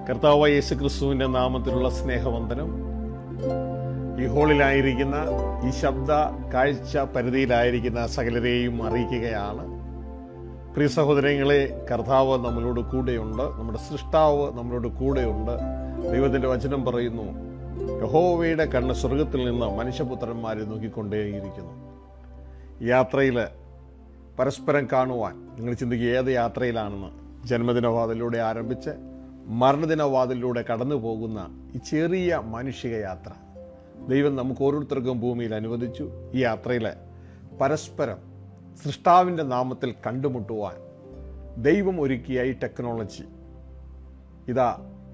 കർത്താവ് യേശു ക്രിസ്തുവിന്റെ നാമത്തിലുള്ള സ്നേഹവന്ദനം ഈ ഹോളിലായിരിക്കുന്ന ഈ ശബ്ദ കാഴ്ച പരിധിയിലായിരിക്കുന്ന സകലരെയും അറിയിക്കുകയാണ് പ്രിയ സഹോദരങ്ങളെ കർത്താവ് നമ്മളോട് കൂടെയുണ്ട് നമ്മുടെ സൃഷ്ടാവ് നമ്മളോട് കൂടെയുണ്ട് ദൈവത്തിന്റെ വചനം പറയുന്നു യഹോവയുടെ കണ്ണ് സ്വർഗത്തിൽ നിന്ന് മനുഷ്യപുത്രന്മാരെ നോക്കിക്കൊണ്ടേയിരിക്കുന്നു യാത്രയിൽ പരസ്പരം കാണുവാൻ നിങ്ങൾ ചിന്തിക്കുക ഏത് യാത്രയിലാണെന്ന് ജന്മദിനവാതിലൂടെ ആരംഭിച്ച് മരണദിനവാതിലൂടെ കടന്നു പോകുന്ന ഈ ചെറിയ മാനുഷിക യാത്ര ദൈവം നമുക്ക് ഓരോരുത്തർക്കും ഭൂമിയിൽ അനുവദിച്ചു ഈ യാത്രയിൽ പരസ്പരം സൃഷ്ടാവിൻ്റെ നാമത്തിൽ കണ്ടുമുട്ടുവാൻ ദൈവം ഒരുക്കിയ ഈ ടെക്നോളജി ഇതാ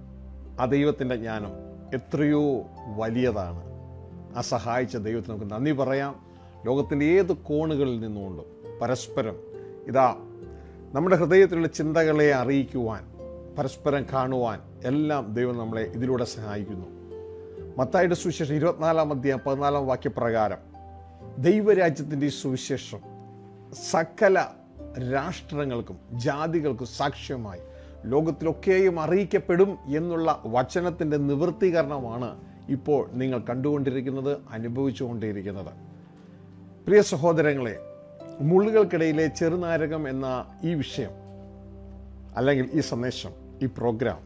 ആ ദൈവത്തിൻ്റെ ജ്ഞാനം എത്രയോ വലിയതാണ് ആ സഹായിച്ച ദൈവത്തിന് നമുക്ക് നന്ദി പറയാം ലോകത്തിൻ്റെ ഏത് കോണുകളിൽ നിന്നുകൊണ്ടും പരസ്പരം ഇതാ നമ്മുടെ ഹൃദയത്തിലുള്ള ചിന്തകളെ അറിയിക്കുവാൻ പരസ്പരം കാണുവാൻ എല്ലാം ദൈവം നമ്മളെ ഇതിലൂടെ സഹായിക്കുന്നു മത്തായുടെ സുവിശേഷം ഇരുപത്തിനാലാം അധ്യായം പതിനാലാം വാക്യപ്രകാരം ദൈവരാജ്യത്തിൻ്റെ ഈ സുവിശേഷം സകല രാഷ്ട്രങ്ങൾക്കും ജാതികൾക്കും സാക്ഷ്യമായി ലോകത്തിലൊക്കെയും അറിയിക്കപ്പെടും എന്നുള്ള വചനത്തിൻ്റെ നിവൃത്തീകരണമാണ് ഇപ്പോൾ നിങ്ങൾ കണ്ടുകൊണ്ടിരിക്കുന്നത് അനുഭവിച്ചുകൊണ്ടിരിക്കുന്നത് പ്രിയ സഹോദരങ്ങളെ മുള്ളുകൾക്കിടയിലെ ചെറുനാരകം എന്ന ഈ വിഷയം അല്ലെങ്കിൽ ഈ സന്ദേശം ഈ പ്രോഗ്രാം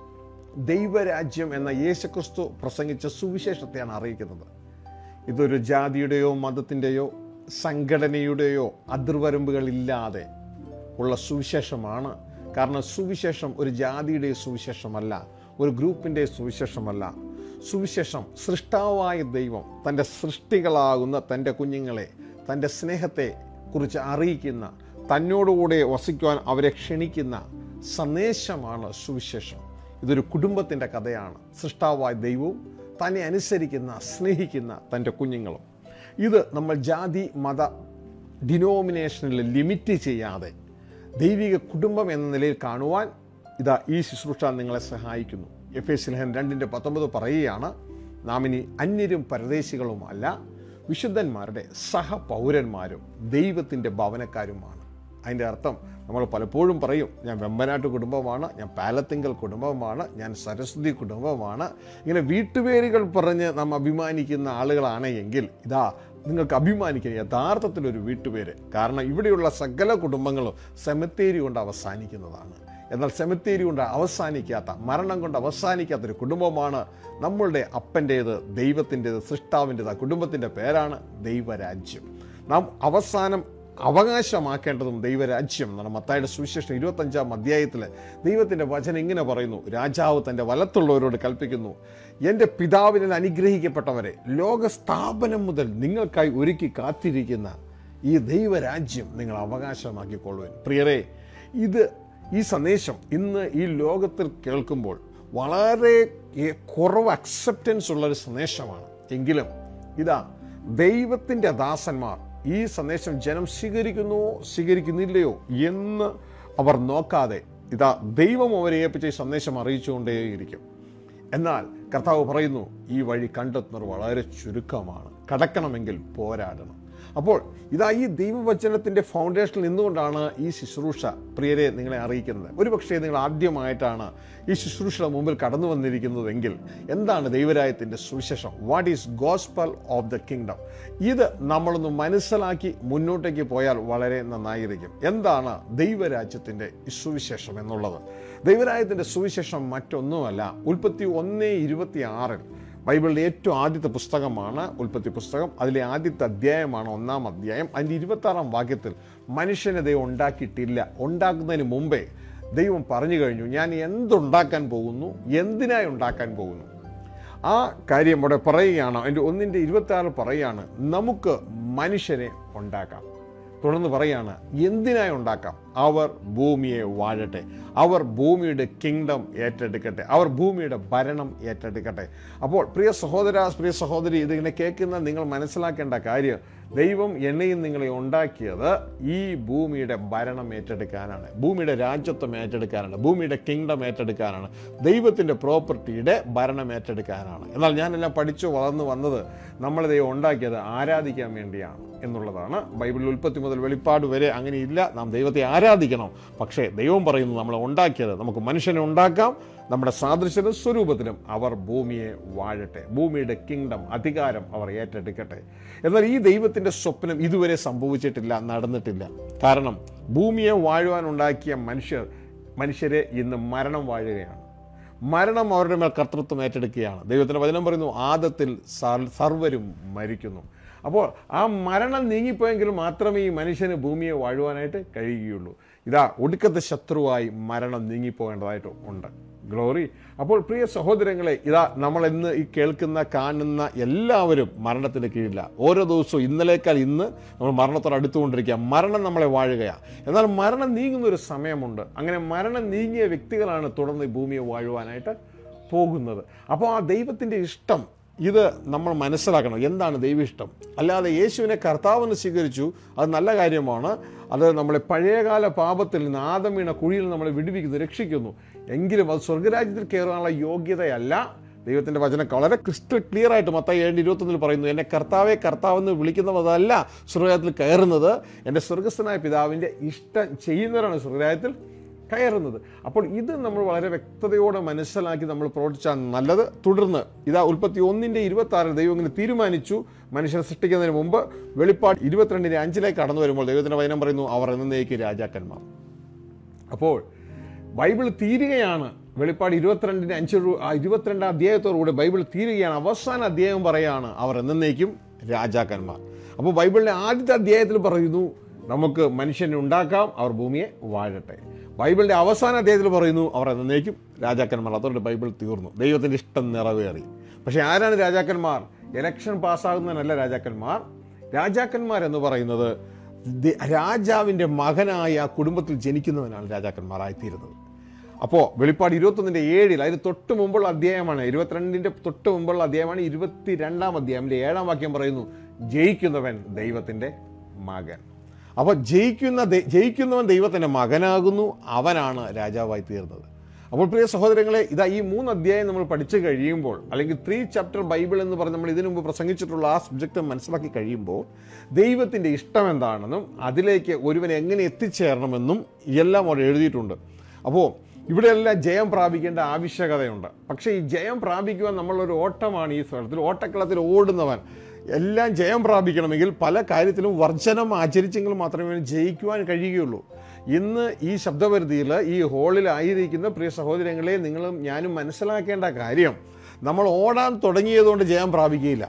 ദൈവരാജ്യം എന്ന യേശുക്രിസ്തു പ്രസംഗിച്ച സുവിശേഷത്തെയാണ് അറിയിക്കുന്നത് ഇതൊരു ജാതിയുടെയോ മതത്തിൻ്റെയോ സംഘടനയുടെയോ അതിർവരമ്പുകളില്ലാതെ ഉള്ള സുവിശേഷമാണ് കാരണം സുവിശേഷം ഒരു ജാതിയുടെ സുവിശേഷമല്ല ഒരു ഗ്രൂപ്പിൻ്റെ സുവിശേഷമല്ല സുവിശേഷം സൃഷ്ടാവായ ദൈവം തൻ്റെ സൃഷ്ടികളാകുന്ന തൻ്റെ കുഞ്ഞുങ്ങളെ തൻ്റെ സ്നേഹത്തെ കുറിച്ച് അറിയിക്കുന്ന തന്നോടുകൂടെ വസിക്കുവാൻ അവരെ ക്ഷണിക്കുന്ന സന്ദേശമാണ് സുവിശേഷം ഇതൊരു കുടുംബത്തിൻ്റെ കഥയാണ് സൃഷ്ടാവായ ദൈവവും തന്നെ അനുസരിക്കുന്ന സ്നേഹിക്കുന്ന തൻ്റെ കുഞ്ഞുങ്ങളും ഇത് നമ്മൾ ജാതി മത ഡിനോമിനേഷനിൽ ലിമിറ്റ് ചെയ്യാതെ ദൈവിക കുടുംബം എന്ന നിലയിൽ കാണുവാൻ ഇതാ ഈ ശുശ്രൂഷ നിങ്ങളെ സഹായിക്കുന്നു എഫ് എസ് ലേഖൻ രണ്ടിൻ്റെ പത്തൊമ്പത് പറയുകയാണ് നാം ഇനി അന്യരും പരദേശികളുമല്ല വിശുദ്ധന്മാരുടെ സഹപൗരന്മാരും ദൈവത്തിൻ്റെ ഭവനക്കാരുമാണ് അതിൻ്റെ അർത്ഥം നമ്മൾ പലപ്പോഴും പറയും ഞാൻ വെമ്പനാട്ട് കുടുംബമാണ് ഞാൻ പാലത്തിങ്കൽ കുടുംബമാണ് ഞാൻ സരസ്വതി കുടുംബമാണ് ഇങ്ങനെ വീട്ടുപേരുകൾ പറഞ്ഞ് നാം അഭിമാനിക്കുന്ന ആളുകളാണ് എങ്കിൽ ഇതാ നിങ്ങൾക്ക് അഭിമാനിക്കുക യഥാർത്ഥത്തിൽ ഒരു വീട്ടുപേര് കാരണം ഇവിടെയുള്ള സകല കുടുംബങ്ങളും സെമിത്തേരി കൊണ്ട് അവസാനിക്കുന്നതാണ് എന്നാൽ സെമിത്തേരി കൊണ്ട് അവസാനിക്കാത്ത മരണം കൊണ്ട് അവസാനിക്കാത്ത ഒരു കുടുംബമാണ് നമ്മളുടെ അപ്പൻ്റേത് ദൈവത്തിൻ്റേത് സൃഷ്ടാവിൻ്റേത് ആ കുടുംബത്തിൻ്റെ പേരാണ് ദൈവരാജ്യം നാം അവസാനം അവകാശമാക്കേണ്ടതും ദൈവരാജ്യം എന്നാണ് മത്തായുടെ സുവിശേഷം ഇരുപത്തഞ്ചാം അധ്യായത്തിൽ ദൈവത്തിൻ്റെ വചനം ഇങ്ങനെ പറയുന്നു രാജാവ് തൻ്റെ വലത്തുള്ളവരോട് കൽപ്പിക്കുന്നു എൻ്റെ പിതാവിനെ അനുഗ്രഹിക്കപ്പെട്ടവരെ ലോകസ്ഥാപനം മുതൽ നിങ്ങൾക്കായി ഒരുക്കി കാത്തിരിക്കുന്ന ഈ ദൈവരാജ്യം നിങ്ങൾ അവകാശമാക്കിക്കൊള്ളുവൻ പ്രിയരെ ഇത് ഈ സന്ദേശം ഇന്ന് ഈ ലോകത്തിൽ കേൾക്കുമ്പോൾ വളരെ കുറവ് അക്സെപ്റ്റൻസ് ഉള്ളൊരു സന്ദേശമാണ് എങ്കിലും ഇതാ ദൈവത്തിൻ്റെ ദാസന്മാർ ഈ സന്ദേശം ജനം സ്വീകരിക്കുന്നുവോ സ്വീകരിക്കുന്നില്ലയോ എന്ന് അവർ നോക്കാതെ ഇതാ ദൈവം അവരെ ഏൽപ്പിച്ച ഈ സന്ദേശം അറിയിച്ചുകൊണ്ടേയിരിക്കും എന്നാൽ കർത്താവ് പറയുന്നു ഈ വഴി കണ്ടെത്തുന്നവർ വളരെ ചുരുക്കമാണ് കടക്കണമെങ്കിൽ പോരാടണം അപ്പോൾ ഇതാ ഈ ദൈവവചനത്തിൻ്റെ ഫൗണ്ടേഷനിൽ നിന്നുകൊണ്ടാണ് ഈ ശുശ്രൂഷ പ്രിയരെ നിങ്ങളെ അറിയിക്കുന്നത് ഒരുപക്ഷെ നിങ്ങൾ ആദ്യമായിട്ടാണ് ഈ ശുശ്രൂഷയുടെ മുമ്പിൽ കടന്നു വന്നിരിക്കുന്നതെങ്കിൽ എന്താണ് ദൈവരായത്തിൻ്റെ സുവിശേഷം what is gospel of the kingdom ഇത് നമ്മളൊന്ന് മനസ്സിലാക്കി മുന്നോട്ടേക്ക് പോയാൽ വളരെ നന്നായിരിക്കും എന്താണ് ദൈവരാജ്യത്തിൻ്റെ സുവിശേഷം എന്നുള്ളത് ദൈവരാജ്യത്തിൻ്റെ സുവിശേഷം മറ്റൊന്നുമല്ല ഉൽപ്പത്തി ഒന്ന് ഇരുപത്തി ആറിൽ ബൈബിളിലെ ഏറ്റവും ആദ്യത്തെ പുസ്തകമാണ് ഉൽപ്പത്തി പുസ്തകം അതിലെ ആദ്യത്തെ അധ്യായമാണ് ഒന്നാം അധ്യായം അതിൻ്റെ ഇരുപത്തി ആറാം വാക്യത്തിൽ മനുഷ്യനെ ദൈവം ഉണ്ടാക്കിയിട്ടില്ല ഉണ്ടാക്കുന്നതിന് മുമ്പേ ദൈവം പറഞ്ഞു കഴിഞ്ഞു ഞാൻ എന്തുണ്ടാക്കാൻ പോകുന്നു എന്തിനായി ഉണ്ടാക്കാൻ പോകുന്നു ആ കാര്യം ഇവിടെ പറയുകയാണ് അതിൻ്റെ ഒന്നിൻ്റെ ഇരുപത്തി ആറ് പറയുകയാണ് നമുക്ക് മനുഷ്യനെ ഉണ്ടാക്കാം തുടർന്ന് പറയാണ് എന്തിനായി ഉണ്ടാക്കാം അവർ ഭൂമിയെ വാഴട്ടെ അവർ ഭൂമിയുടെ കിങ്ഡം ഏറ്റെടുക്കട്ടെ അവർ ഭൂമിയുടെ ഭരണം ഏറ്റെടുക്കട്ടെ അപ്പോൾ പ്രിയ സഹോദര പ്രിയ സഹോദരി ഇതിങ്ങനെ കേൾക്കുന്ന നിങ്ങൾ മനസ്സിലാക്കേണ്ട കാര്യം ദൈവം എന്നെയും നിങ്ങളെ ഉണ്ടാക്കിയത് ഈ ഭൂമിയുടെ ഭരണം ഏറ്റെടുക്കാനാണ് ഭൂമിയുടെ രാജ്യത്വം ഏറ്റെടുക്കാനാണ് ഭൂമിയുടെ കിങ്ഡം ഏറ്റെടുക്കാനാണ് ദൈവത്തിൻ്റെ പ്രോപ്പർട്ടിയുടെ ഭരണം ഏറ്റെടുക്കാനാണ് എന്നാൽ ഞാനെല്ലാം പഠിച്ചു വളർന്നു വന്നത് നമ്മളെ ദൈവം ഉണ്ടാക്കിയത് ആരാധിക്കാൻ വേണ്ടിയാണ് എന്നുള്ളതാണ് ബൈബിളിൽ ഉൽപ്പത്തി മുതൽ വെളിപ്പാട് വരെ അങ്ങനെയില്ല നാം ദൈവത്തെ ആരാധിക്കണം പക്ഷേ ദൈവം പറയുന്നു നമ്മളെ ഉണ്ടാക്കിയത് നമുക്ക് മനുഷ്യനെ ഉണ്ടാക്കാം നമ്മുടെ സാദൃശ്യനും സ്വരൂപത്തിലും അവർ ഭൂമിയെ വാഴട്ടെ ഭൂമിയുടെ കിങ്ഡം അധികാരം അവർ ഏറ്റെടുക്കട്ടെ എന്നാൽ ഈ ദൈവത്തിന്റെ സ്വപ്നം ഇതുവരെ സംഭവിച്ചിട്ടില്ല നടന്നിട്ടില്ല കാരണം ഭൂമിയെ വാഴുവാനുണ്ടാക്കിയ മനുഷ്യർ മനുഷ്യരെ ഇന്ന് മരണം വാഴുകയാണ് മരണം അവരുടെ മേൽ കർത്തൃത്വം ഏറ്റെടുക്കുകയാണ് ദൈവത്തിന്റെ വചനം പറയുന്നു ആദത്തിൽ സർ- സർവരും മരിക്കുന്നു അപ്പോൾ ആ മരണം നീങ്ങിപ്പോയെങ്കിൽ മാത്രമേ ഈ മനുഷ്യന് ഭൂമിയെ വാഴുവാനായിട്ട് കഴിയുകയുള്ളൂ ഇതാ ഒടുക്കത്തെ ശത്രുവായി മരണം നീങ്ങിപ്പോകേണ്ടതായിട്ട് ഉണ്ട് ഗ്ലോറി അപ്പോൾ പ്രിയ സഹോദരങ്ങളെ ഇതാ നമ്മൾ ഇന്ന് ഈ കേൾക്കുന്ന കാണുന്ന എല്ലാവരും മരണത്തിന് കീഴില്ല ഓരോ ദിവസവും ഇന്നലേക്കാൾ ഇന്ന് നമ്മൾ മരണത്തോട് അടുത്തുകൊണ്ടിരിക്കുക മരണം നമ്മളെ വാഴുകയാണ് എന്നാൽ മരണം നീങ്ങുന്ന ഒരു സമയമുണ്ട് അങ്ങനെ മരണം നീങ്ങിയ വ്യക്തികളാണ് തുടർന്ന് ഈ ഭൂമിയെ വാഴുവാനായിട്ട് പോകുന്നത് അപ്പോൾ ആ ദൈവത്തിൻ്റെ ഇഷ്ടം ഇത് നമ്മൾ മനസ്സിലാക്കണം എന്താണ് ദൈവിഷ്ടം അല്ലാതെ യേശുവിനെ കർത്താവെന്ന് സ്വീകരിച്ചു അത് നല്ല കാര്യമാണ് അത് നമ്മളെ പഴയകാല പാപത്തിൽ നിന്ന് ആദം വീണ കുഴിയിൽ നമ്മളെ വിടുവിക്കുന്നു രക്ഷിക്കുന്നു എങ്കിലും അത് സ്വർഗരാജ്യത്തിൽ കയറാനുള്ള യോഗ്യതയല്ല ദൈവത്തിന്റെ വചനം വളരെ ക്രിസ്റ്റൽ ക്ലിയർ ആയിട്ട് മത്തായി ഏഴ് ഇരുപത്തൊന്നിൽ പറയുന്നു എന്നെ കർത്താവെ കർത്താവെന്ന് വിളിക്കുന്നതല്ല സ്വർഗരാജ്യത്തിൽ കയറുന്നത് എൻ്റെ സ്വർഗസ്ഥനായ പിതാവിൻ്റെ ഇഷ്ടം ചെയ്യുന്നവരാണ് സ്വർഗരാജ്യത്തിൽ കയറുന്നത് അപ്പോൾ ഇത് നമ്മൾ വളരെ വ്യക്തതയോടെ മനസ്സിലാക്കി നമ്മൾ പ്രവർത്തിച്ചാൽ നല്ലത് തുടർന്ന് ഇതാ ഉൽപ്പത്തി ഒന്നിൻ്റെ ഇരുപത്തി ആറിൽ ദൈവം ഇങ്ങനെ തീരുമാനിച്ചു മനുഷ്യനെ സൃഷ്ടിക്കുന്നതിന് മുമ്പ് വെളിപ്പാട് ഇരുപത്തിരണ്ടിൻ്റെ അഞ്ചിലേക്ക് കടന്നു വരുമ്പോൾ ദൈവത്തിൻ്റെ വചനം പറയുന്നു അവർ എന്നേക്ക് രാജാക്കന്മാർ അപ്പോൾ ബൈബിൾ തീരുകയാണ് വെളിപ്പാട് ഇരുപത്തിരണ്ടിന് അഞ്ച് രു- ആ ഇരുപത്തിരണ്ടാം അധ്യായത്തോടുകൂടി ബൈബിൾ തീരുകയാണ് അവസാന അധ്യായം പറയാണ് അവർ എന്നേക്കും രാജാക്കന്മാർ അപ്പോൾ ബൈബിളിന്റെ ആദ്യത്തെ അധ്യായത്തിൽ പറയുന്നു നമുക്ക് മനുഷ്യനെ ഉണ്ടാക്കാം അവർ ഭൂമിയെ വാഴട്ടെ ബൈബിളിന്റെ അവസാന അധ്യായത്തിൽ പറയുന്നു അവർ എന്നേക്കും രാജാക്കന്മാർ അതോടെ ബൈബിൾ തീർന്നു ദൈവത്തിന്റെ ഇഷ്ടം നിറവേറി പക്ഷെ ആരാണ് രാജാക്കന്മാർ ഇലക്ഷൻ പാസ്സാകുന്നതിനല്ല രാജാക്കന്മാർ രാജാക്കന്മാർ എന്ന് പറയുന്നത് ദ- രാജാവിന്റെ മകനായ ആ കുടുംബത്തിൽ ജനിക്കുന്നവനാണ് രാജാക്കന്മാരായിത്തീരുന്നത് അപ്പോൾ വെളിപ്പാട് ഇരുപത്തൊന്നിൻ്റെ ഏഴിൽ അതിന് തൊട്ട് മുമ്പുള്ള അധ്യായമാണ് ഇരുപത്തിരണ്ടിൻ്റെ തൊട്ട് മുമ്പുള്ള അധ്യായമാണ് ഇരുപത്തിരണ്ടാം അധ്യായമിൻ്റെ ഏഴാം വാക്യം പറയുന്നു ജയിക്കുന്നവൻ ദൈവത്തിൻ്റെ മകൻ അപ്പോൾ ജയിക്കുന്ന ദൈ- ജയിക്കുന്നവൻ ദൈവത്തിൻ്റെ മകനാകുന്നു അവനാണ് രാജാവായി തീർന്നത് അപ്പോൾ പ്രിയ സഹോദരങ്ങളെ ഇതാ ഈ മൂന്ന് അധ്യായം നമ്മൾ പഠിച്ചു കഴിയുമ്പോൾ അല്ലെങ്കിൽ ത്രീ ചാപ്റ്റർ ബൈബിൾ എന്ന് പറഞ്ഞ് നമ്മൾ ഇതിനു മുമ്പ് പ്രസംഗിച്ചിട്ടുള്ള ആ സബ്ജക്റ്റ് മനസ്സിലാക്കി കഴിയുമ്പോൾ ദൈവത്തിൻ്റെ ഇഷ്ടം എന്താണെന്നും അതിലേക്ക് ഒരുവൻ എങ്ങനെ എത്തിച്ചേരണമെന്നും എല്ലാം അവിടെ എഴുതിയിട്ടുണ്ട് അപ്പോൾ ഇവിടെയെല്ലാം ജയം പ്രാപിക്കേണ്ട ആവശ്യകതയുണ്ട് പക്ഷേ ഈ ജയം പ്രാപിക്കുവാൻ നമ്മളൊരു ഓട്ടമാണ് ഈ സ്ഥലത്തിൽ ഓട്ടക്കളത്തിൽ ഓടുന്നവൻ എല്ലാം ജയം പ്രാപിക്കണമെങ്കിൽ പല കാര്യത്തിലും വർജനം ആചരിച്ചെങ്കിൽ മാത്രമേ ജയിക്കുവാൻ കഴിയുകയുള്ളൂ ഇന്ന് ഈ ശബ്ദപരിധിയിൽ ഈ ഹോളിലായിരിക്കുന്ന പ്രിയ സഹോദരങ്ങളെ നിങ്ങളും ഞാനും മനസ്സിലാക്കേണ്ട കാര്യം നമ്മൾ ഓടാൻ തുടങ്ങിയതുകൊണ്ട് ജയം പ്രാപിക്കുകയില്ല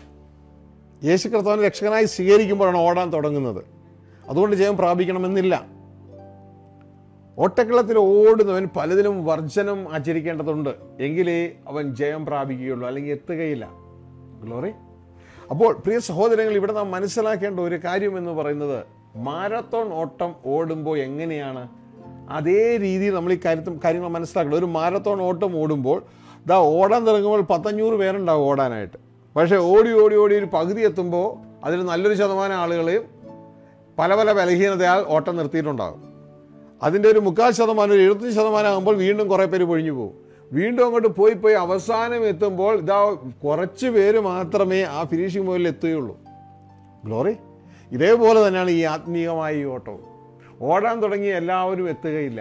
യേശു കർത്താവിനെ രക്ഷകനായി സ്വീകരിക്കുമ്പോഴാണ് ഓടാൻ തുടങ്ങുന്നത് അതുകൊണ്ട് ജയം പ്രാപിക്കണമെന്നില്ല ഓട്ടക്കളത്തിൽ ഓടുന്നവൻ പലതിലും വർജനം ആചരിക്കേണ്ടതുണ്ട് എങ്കിലേ അവൻ ജയം പ്രാപിക്കുകയുള്ളൂ അല്ലെങ്കിൽ എത്തുകയില്ല ഗ്ലോറി അപ്പോൾ പ്രിയ സഹോദരങ്ങൾ ഇവിടെ നാം മനസ്സിലാക്കേണ്ട ഒരു കാര്യം എന്ന് പറയുന്നത് മാരത്തോൺ ഓട്ടം ഓടുമ്പോൾ എങ്ങനെയാണ് അതേ രീതിയിൽ നമ്മൾ ഈ കാര്യത്തിൽ കാര്യങ്ങൾ മനസ്സിലാക്കണം ഒരു മാരത്തോൺ ഓട്ടം ഓടുമ്പോൾ ഇതാ ഓടാൻ തുടങ്ങുമ്പോൾ പത്തഞ്ഞൂറ് പേരുണ്ടാവും ഓടാനായിട്ട് പക്ഷേ ഓടി ഓടി ഓടി ഒരു പകുതി എത്തുമ്പോൾ അതിൽ നല്ലൊരു ശതമാനം ആളുകളെയും പല പല ബലഹീനതയാൽ ഓട്ടം നിർത്തിയിട്ടുണ്ടാകും അതിൻ്റെ ഒരു മുക്കാൽ ശതമാനം ഒരു എഴുപത്തഞ്ച് ശതമാനം ആകുമ്പോൾ വീണ്ടും കുറേ പേര് പൊഴിഞ്ഞു പോകും വീണ്ടും അങ്ങോട്ട് പോയി പോയി അവസാനം എത്തുമ്പോൾ ഇതാ കുറച്ച് പേര് മാത്രമേ ആ ഫിനിഷിംഗ് പോയിന്റിൽ എത്തുകയുള്ളൂ ഗ്ലോറി ഇതേപോലെ തന്നെയാണ് ഈ ആത്മീയമായ ഈ ഓട്ടവും ഓടാൻ തുടങ്ങിയ എല്ലാവരും എത്തുകയില്ല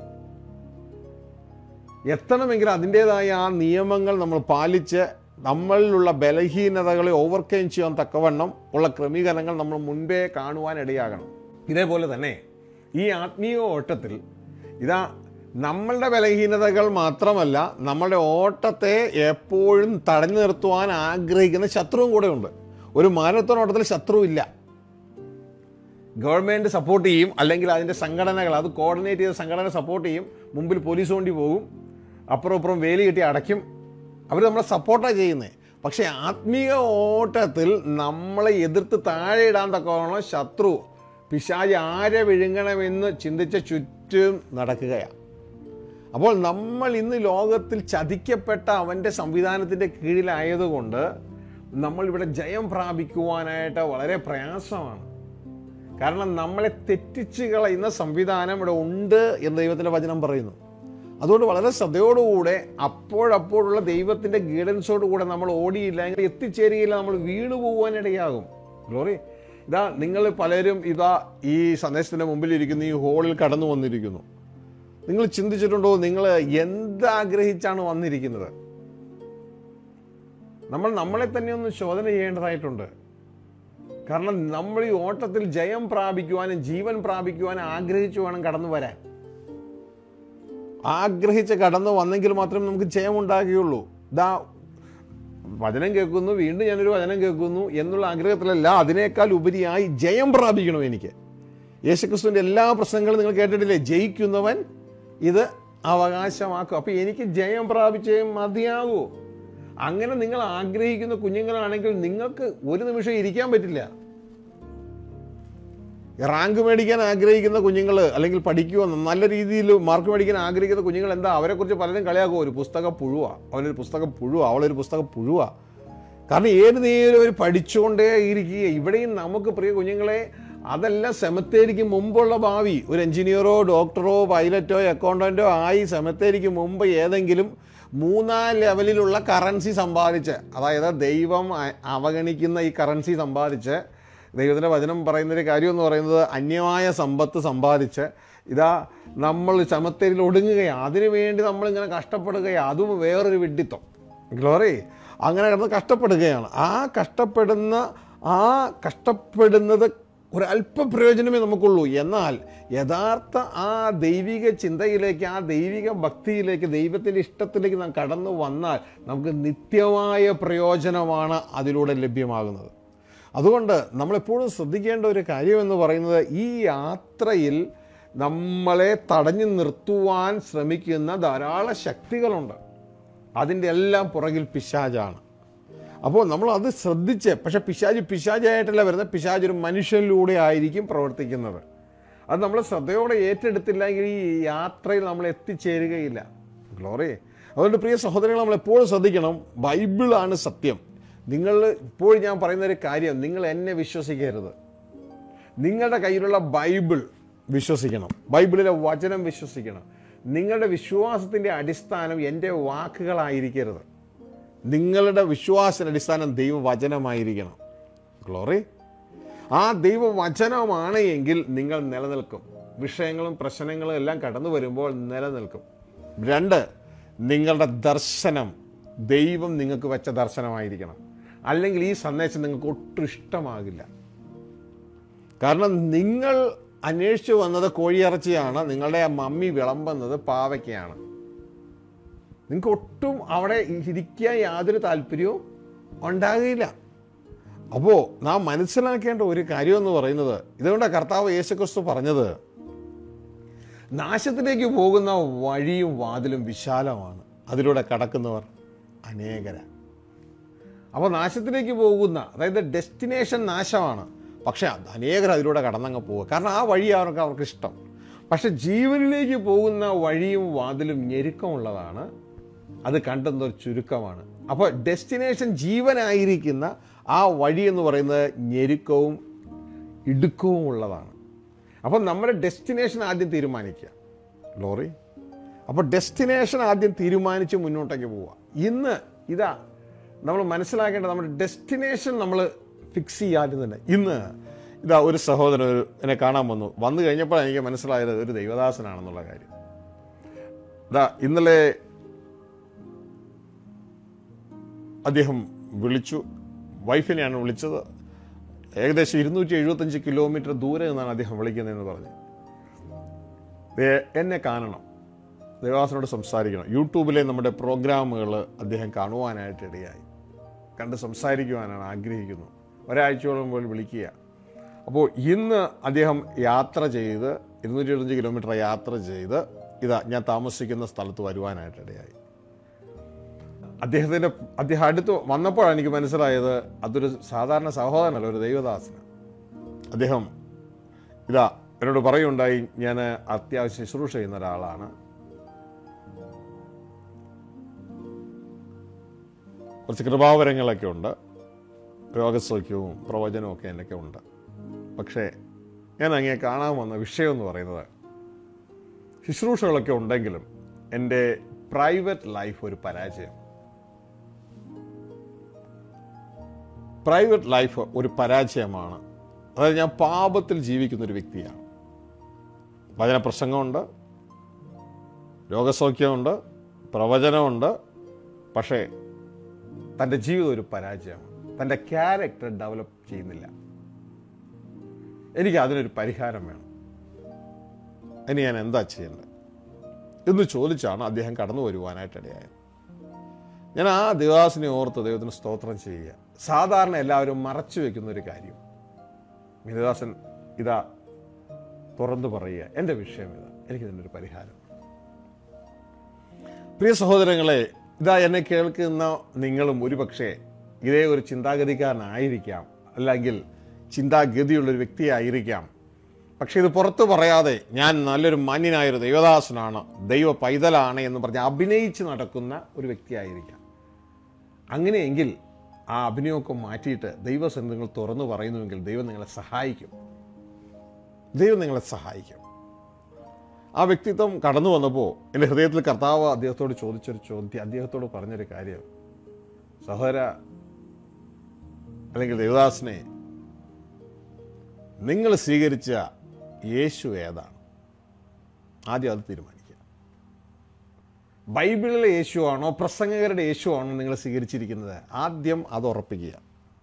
എത്തണമെങ്കിൽ അതിൻ്റെതായ ആ നിയമങ്ങൾ നമ്മൾ പാലിച്ച് നമ്മളിലുള്ള ബലഹീനതകളെ ഓവർകം ചെയ്യാൻ തക്കവണ്ണം ഉള്ള ക്രമീകരണങ്ങൾ നമ്മൾ മുൻപേ കാണുവാൻ ഇടയാകണം ഇതേപോലെ തന്നെ ഈ ആത്മീയ ഓട്ടത്തിൽ ഇതാ നമ്മളുടെ ബലഹീനതകൾ മാത്രമല്ല നമ്മളുടെ ഓട്ടത്തെ എപ്പോഴും തടഞ്ഞു നിർത്തുവാൻ ആഗ്രഹിക്കുന്ന ശത്രുവും കൂടെ ഉണ്ട് ഒരു മാരത്തോൺ ഓട്ടത്തിൽ ശത്രു ഇല്ല ഗവൺമെന്റ് സപ്പോർട്ട് ചെയ്യും അല്ലെങ്കിൽ അതിന്റെ സംഘടനകൾ അത് കോർഡിനേറ്റ് ചെയ്ത സംഘടന സപ്പോർട്ട് ചെയ്യും മുമ്പിൽ പോലീസ് കൊണ്ടി പോകും അപ്പുറം ഇപ്പുറം വേലി കെട്ടി അടയ്ക്കും അവർ നമ്മളെ സപ്പോർട്ടാണ് ചെയ്യുന്നത് പക്ഷേ ആത്മീയ ഓട്ടത്തിൽ നമ്മളെ എതിർത്ത് താഴെ ഇടാൻ തക്കവണ്ണം ശത്രു പിശാജ് ആരെ വിഴുങ്ങണമെന്ന് ചിന്തിച്ച ചുറ്റും നടക്കുകയാണ് അപ്പോൾ നമ്മൾ ഇന്ന് ലോകത്തിൽ ചതിക്കപ്പെട്ട അവൻ്റെ സംവിധാനത്തിൻ്റെ കീഴിലായതുകൊണ്ട് നമ്മൾ ഇവിടെ ജയം പ്രാപിക്കുവാനായിട്ട് വളരെ പ്രയാസമാണ് കാരണം നമ്മളെ തെറ്റിച്ച് കളയുന്ന സംവിധാനം ഇവിടെ ഉണ്ട് എന്ന് ദൈവത്തിൻ്റെ വചനം പറയുന്നു അതുകൊണ്ട് വളരെ ശ്രദ്ധയോടുകൂടെ അപ്പോഴപ്പോഴുള്ള ദൈവത്തിൻ്റെ ഗൈഡൻസോടുകൂടെ നമ്മൾ ഓടിയില്ല എങ്കിൽ എത്തിച്ചേരുകയില്ല നമ്മൾ വീണു പോകാനിടയാകും ഗ്ലോറി ഇതാ നിങ്ങൾ പലരും ഇതാ ഈ സന്ദേശത്തിൻ്റെ മുമ്പിൽ ഇരിക്കുന്ന ഈ ഹോളിൽ കടന്നു വന്നിരിക്കുന്നു നിങ്ങൾ ചിന്തിച്ചിട്ടുണ്ടോ നിങ്ങൾ എന്താഗ്രഹിച്ചാണ് വന്നിരിക്കുന്നത് നമ്മൾ നമ്മളെ തന്നെ ഒന്ന് ശോധന ചെയ്യേണ്ടതായിട്ടുണ്ട് കാരണം നമ്മൾ ഈ ഓട്ടത്തിൽ ജയം പ്രാപിക്കുവാനും ജീവൻ പ്രാപിക്കുവാനും ആഗ്രഹിച്ചു വേണം കടന്നു വരാൻ ആഗ്രഹിച്ച് കടന്നു വന്നെങ്കിൽ മാത്രമേ നമുക്ക് ജയം ഉണ്ടാകുകയുള്ളൂ ദാ വചനം കേൾക്കുന്നു വീണ്ടും ഞാനൊരു വചനം കേൾക്കുന്നു എന്നുള്ള ആഗ്രഹത്തിലല്ല അതിനേക്കാൾ ഉപരിയായി ജയം പ്രാപിക്കണം എനിക്ക് യേശുക്രിസ്തുവിന്റെ എല്ലാ പ്രശ്നങ്ങളും നിങ്ങൾ കേട്ടിട്ടില്ലേ ജയിക്കുന്നവൻ ഇത് അവകാശമാക്കും അപ്പൊ എനിക്ക് ജയം പ്രാപിച്ചേ മതിയാകൂ അങ്ങനെ നിങ്ങൾ ആഗ്രഹിക്കുന്ന കുഞ്ഞുങ്ങളാണെങ്കിൽ നിങ്ങൾക്ക് ഒരു നിമിഷം ഇരിക്കാൻ പറ്റില്ല റാങ്ക് മേടിക്കാൻ ആഗ്രഹിക്കുന്ന കുഞ്ഞുങ്ങൾ അല്ലെങ്കിൽ പഠിക്കുക നല്ല രീതിയിൽ മാർക്ക് മേടിക്കാൻ ആഗ്രഹിക്കുന്ന കുഞ്ഞുങ്ങൾ എന്താ അവരെക്കുറിച്ച് പലരും കളിയാക്കും ഒരു പുസ്തകം പുഴുവ അവനൊരു പുസ്തകം പുഴുവ അവളൊരു പുസ്തകം പുഴുവ കാരണം ഏത് നേരം അവർ പഠിച്ചുകൊണ്ടേ ഇരിക്കുക ഇവിടെയും നമുക്ക് പ്രിയ കുഞ്ഞുങ്ങളെ അതെല്ലാം സെമത്തേരിക്ക് മുമ്പുള്ള ഭാവി ഒരു എഞ്ചിനീയറോ ഡോക്ടറോ പൈലറ്റോ അക്കൗണ്ടന്റോ ആയി സെമത്തേരിക്ക് മുമ്പ് ഏതെങ്കിലും മൂന്നാം ലെവലിലുള്ള കറൻസി സമ്പാദിച്ച് അതായത് ദൈവം അ- അവഗണിക്കുന്ന ഈ കറൻസി സമ്പാദിച്ച് ദൈവത്തിൻ്റെ വചനം പറയുന്നൊരു കാര്യം എന്ന് പറയുന്നത് അന്യമായ സമ്പത്ത് സമ്പാദിച്ച് ഇതാ നമ്മൾ ചമത്തേരിൽ ഒടുങ്ങുകയാണ് അതിനു വേണ്ടി നമ്മളിങ്ങനെ കഷ്ടപ്പെടുകയാണ് അതും വേറൊരു വിഡ്ഢിത്തം ഗ്ലോറി അങ്ങനെ കിടന്ന് കഷ്ടപ്പെടുകയാണ് ആ കഷ്ടപ്പെടുന്ന ആ കഷ്ടപ്പെടുന്നത് ഒരു അല്പ പ്രയോജനമേ നമുക്കുള്ളൂ എന്നാൽ യഥാർത്ഥ ആ ദൈവിക ചിന്തയിലേക്ക് ആ ദൈവിക ഭക്തിയിലേക്ക് ദൈവത്തിൻ്റെ ഇഷ്ടത്തിലേക്ക് നാം കടന്നു വന്നാൽ നമുക്ക് നിത്യമായ പ്രയോജനമാണ് അതിലൂടെ ലഭ്യമാകുന്നത് അതുകൊണ്ട് നമ്മളെപ്പോഴും ശ്രദ്ധിക്കേണ്ട ഒരു കാര്യം എന്ന് പറയുന്നത് ഈ യാത്രയിൽ നമ്മളെ തടഞ്ഞു നിർത്തുവാൻ ശ്രമിക്കുന്ന ധാരാളം ശക്തികളുണ്ട് അതിൻ്റെ എല്ലാം പുറകിൽ പിശാജാണ് അപ്പോൾ നമ്മൾ അത് ശ്രദ്ധിച്ച് പക്ഷെ പിശാജ് പിശാജായിട്ടല്ല വരുന്നത് പിശാജ് ഒരു മനുഷ്യനിലൂടെ ആയിരിക്കും പ്രവർത്തിക്കുന്നത് അത് നമ്മൾ ശ്രദ്ധയോടെ ഏറ്റെടുത്തില്ലെങ്കിൽ ഈ യാത്രയിൽ നമ്മൾ എത്തിച്ചേരുകയില്ല ഗ്ലോറി അതുകൊണ്ട് പ്രിയ സഹോദരങ്ങൾ നമ്മൾ എപ്പോഴും ശ്രദ്ധിക്കണം ബൈബിളാണ് സത്യം നിങ്ങൾ ഇപ്പോഴും ഞാൻ പറയുന്ന ഒരു കാര്യം നിങ്ങൾ എന്നെ വിശ്വസിക്കരുത് നിങ്ങളുടെ കയ്യിലുള്ള ബൈബിൾ വിശ്വസിക്കണം ബൈബിളിലെ വചനം വിശ്വസിക്കണം നിങ്ങളുടെ വിശ്വാസത്തിൻ്റെ അടിസ്ഥാനം എൻ്റെ വാക്കുകളായിരിക്കരുത് നിങ്ങളുടെ വിശ്വാസ അടിസ്ഥാനം ദൈവവചനമായിരിക്കണം ഗ്ലോറി ആ ദൈവവചനമാണ് എങ്കിൽ നിങ്ങൾ നിലനിൽക്കും വിഷയങ്ങളും പ്രശ്നങ്ങളും എല്ലാം കടന്നു വരുമ്പോൾ നിലനിൽക്കും രണ്ട് നിങ്ങളുടെ ദർശനം ദൈവം നിങ്ങൾക്ക് വെച്ച ദർശനമായിരിക്കണം അല്ലെങ്കിൽ ഈ സന്ദേശം നിങ്ങൾക്ക് ഒട്ടും ഇഷ്ടമാകില്ല കാരണം നിങ്ങൾ അന്വേഷിച്ചു വന്നത് കോഴിയിറച്ചിയാണ് നിങ്ങളുടെ ആ മമ്മി വിളമ്പുന്നത് പാവയ്ക്കയാണ് നിങ്ങൾക്ക് ഒട്ടും അവിടെ ഇരിക്കാൻ യാതൊരു താല്പര്യവും ഉണ്ടാകുകയില്ല അപ്പോൾ നാം മനസ്സിലാക്കേണ്ട ഒരു കാര്യം എന്ന് പറയുന്നത് ഇതുകൊണ്ടാണ് കർത്താവ് യേശുക്രിസ്തു പറഞ്ഞത് നാശത്തിലേക്ക് പോകുന്ന വഴിയും വാതിലും വിശാലമാണ് അതിലൂടെ കടക്കുന്നവർ അനേകര അപ്പോൾ നാശത്തിലേക്ക് പോകുന്ന അതായത് ഡെസ്റ്റിനേഷൻ നാശമാണ് പക്ഷേ അത് അനേകർ അതിലൂടെ കടന്നങ്ങ് പോവുക കാരണം ആ വഴി അവർക്ക് അവർക്ക് ഇഷ്ടം പക്ഷെ ജീവനിലേക്ക് പോകുന്ന വഴിയും വാതിലും ഞെരുക്കമുള്ളതാണ് അത് കണ്ടെന്ന ഒരു ചുരുക്കമാണ് അപ്പോൾ ഡെസ്റ്റിനേഷൻ ജീവനായിരിക്കുന്ന ആ വഴി എന്ന് പറയുന്നത് ഞെരുക്കവും ഇടുക്കവും ഉള്ളതാണ് അപ്പം നമ്മുടെ ഡെസ്റ്റിനേഷൻ ആദ്യം തീരുമാനിക്കുക ലോറി അപ്പോൾ ഡെസ്റ്റിനേഷൻ ആദ്യം തീരുമാനിച്ച് മുന്നോട്ടേക്ക് പോവുക ഇന്ന് ഇതാ നമ്മൾ മനസ്സിലാക്കേണ്ടത് നമ്മുടെ ഡെസ്റ്റിനേഷൻ നമ്മൾ ഫിക്സ് ചെയ്യാതിരുന്നില്ല ഇന്ന് ഇതാ ഒരു സഹോദരൻ ഒരു എന്നെ കാണാൻ വന്നു വന്നു കഴിഞ്ഞപ്പോൾ എനിക്ക് മനസ്സിലായത് ഒരു ദൈവദാസനാണെന്നുള്ള കാര്യം ഇതാ ഇന്നലെ അദ്ദേഹം വിളിച്ചു വൈഫിനെയാണ് വിളിച്ചത് ഏകദേശം ഇരുന്നൂറ്റി എഴുപത്തഞ്ച് കിലോമീറ്റർ ദൂരെ നിന്നാണ് അദ്ദേഹം വിളിക്കുന്നതെന്ന് പറഞ്ഞു ദേ, എന്നെ കാണണം ദേവാസനോട് സംസാരിക്കണം യൂട്യൂബിലെ നമ്മുടെ പ്രോഗ്രാമുകൾ അദ്ദേഹം കാണുവാനായിട്ട് ഇടയായി കണ്ട് സംസാരിക്കുവാനാണ് ആഗ്രഹിക്കുന്നു ഒരാഴ്ചയോളം പോലും വിളിക്കുക അപ്പോൾ ഇന്ന് അദ്ദേഹം യാത്ര ചെയ്ത് ഇരുന്നൂറ്റി എഴുപത്തഞ്ച് കിലോമീറ്റർ യാത്ര ചെയ്ത് ഇതാ ഞാൻ താമസിക്കുന്ന സ്ഥലത്ത് വരുവാനായിട്ട് ഇടയായി അദ്ദേഹത്തിൻ്റെ അദ്ദേഹം അടുത്ത് വന്നപ്പോഴാണ് എനിക്ക് മനസ്സിലായത് അതൊരു സാധാരണ സഹോദരനല്ല ഒരു ദൈവദാസന അദ്ദേഹം ഇതാ എന്നോട് പറയുണ്ടായി ഞാൻ അത്യാവശ്യം ശുശ്രൂഷ ചെയ്യുന്ന ഒരാളാണ് കുറച്ച് കൃപാവരങ്ങളൊക്കെ ഉണ്ട് രോഗസൗഖ്യവും പ്രവചനവും ഒക്കെ എന്നൊക്കെ ഉണ്ട് പക്ഷേ ഞാൻ അങ്ങനെ കാണാൻ വന്ന വിഷയം എന്ന് പറയുന്നത് ശുശ്രൂഷകളൊക്കെ ഉണ്ടെങ്കിലും എൻ്റെ പ്രൈവറ്റ് ലൈഫ് ഒരു പരാജയം പ്രൈവറ്റ് ലൈഫ് ഒരു പരാജയമാണ് അതായത് ഞാൻ പാപത്തിൽ ജീവിക്കുന്ന ഒരു വ്യക്തിയാണ് വചന പ്രസംഗമുണ്ട് രോഗസൗഖ്യമുണ്ട് പ്രവചനമുണ്ട് പക്ഷേ തൻ്റെ ജീവിതം ഒരു പരാജയമാണ് തൻ്റെ ക്യാരക്ടർ ഡെവലപ്പ് ചെയ്യുന്നില്ല എനിക്ക് അതിനൊരു പരിഹാരം വേണം ഇനി ഞാൻ എന്താ ചെയ്യേണ്ടത് എന്ന് ചോദിച്ചാണ് അദ്ദേഹം കടന്നു വരുവാനായിട്ട് ഇടയായത് ഞാൻ ആ ദേവാസിനെ ഓർത്ത് ദൈവത്തിന് സ്തോത്രം ചെയ്യുക സാധാരണ എല്ലാവരും മറച്ചു വെക്കുന്ന ഒരു കാര്യം മിനിദാസൻ ഇതാ തുറന്നു പറയുക എൻ്റെ വിഷയം ഇതാ എനിക്കിതിൻ്റെ ഒരു പരിഹാരം പ്രിയ സഹോദരങ്ങളെ ഇതാ എന്നെ കേൾക്കുന്ന നിങ്ങളും ഒരുപക്ഷെ ഇതേ ഒരു ചിന്താഗതിക്കാരനായിരിക്കാം അല്ലെങ്കിൽ ചിന്താഗതിയുള്ളൊരു വ്യക്തിയായിരിക്കാം പക്ഷെ ഇത് പുറത്തു പറയാതെ ഞാൻ നല്ലൊരു മാന്യനായൊരു ദൈവദാസനാണ് ദൈവ പൈതലാണ് എന്ന് പറഞ്ഞ് അഭിനയിച്ച് നടക്കുന്ന ഒരു വ്യക്തിയായിരിക്കാം അങ്ങനെയെങ്കിൽ ആ അഭിനയമൊക്കെ മാറ്റിയിട്ട് ദൈവസന്ധങ്ങൾ തുറന്നു പറയുന്നുവെങ്കിൽ ദൈവം നിങ്ങളെ സഹായിക്കും ദൈവം നിങ്ങളെ സഹായിക്കും ആ വ്യക്തിത്വം കടന്നു വന്നപ്പോൾ എൻ്റെ ഹൃദയത്തിൽ കർത്താവ് അദ്ദേഹത്തോട് ചോദിച്ചൊരു ചോദ്യം അദ്ദേഹത്തോട് പറഞ്ഞൊരു കാര്യം സഹോദര അല്ലെങ്കിൽ ദേവദാസിനെ നിങ്ങൾ സ്വീകരിച്ച യേശു ഏതാണ് ആദ്യം അത് തീരുമാനിക്കുക ബൈബിളിലെ യേശു ആണോ പ്രസംഗകരുടെ യേശു ആണോ നിങ്ങൾ സ്വീകരിച്ചിരിക്കുന്നത് ആദ്യം അത് ഉറപ്പിക്കുക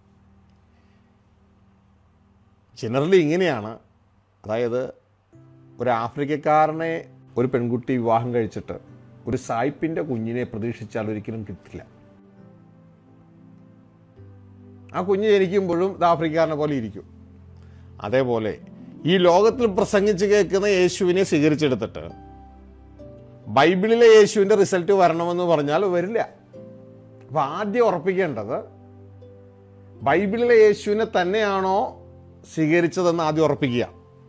ജനറലി ഇങ്ങനെയാണ് അതായത് ഒരു ആഫ്രിക്കക്കാരനെ ഒരു പെൺകുട്ടി വിവാഹം കഴിച്ചിട്ട് ഒരു സായിപ്പിന്റെ കുഞ്ഞിനെ പ്രതീക്ഷിച്ചാൽ ഒരിക്കലും കിട്ടില്ല ആ കുഞ്ഞ് ജനിക്കുമ്പോഴും ഇത് ആഫ്രിക്കക്കാരനെ പോലെ ഇരിക്കും അതേപോലെ ഈ ലോകത്തിൽ പ്രസംഗിച്ച് കേൾക്കുന്ന യേശുവിനെ സ്വീകരിച്ചെടുത്തിട്ട് ബൈബിളിലെ യേശുവിൻ്റെ റിസൾട്ട് വരണമെന്ന് പറഞ്ഞാൽ വരില്ല അപ്പം ആദ്യം ഉറപ്പിക്കേണ്ടത് ബൈബിളിലെ യേശുവിനെ തന്നെയാണോ സ്വീകരിച്ചതെന്ന് ആദ്യം ഉറപ്പിക്കുക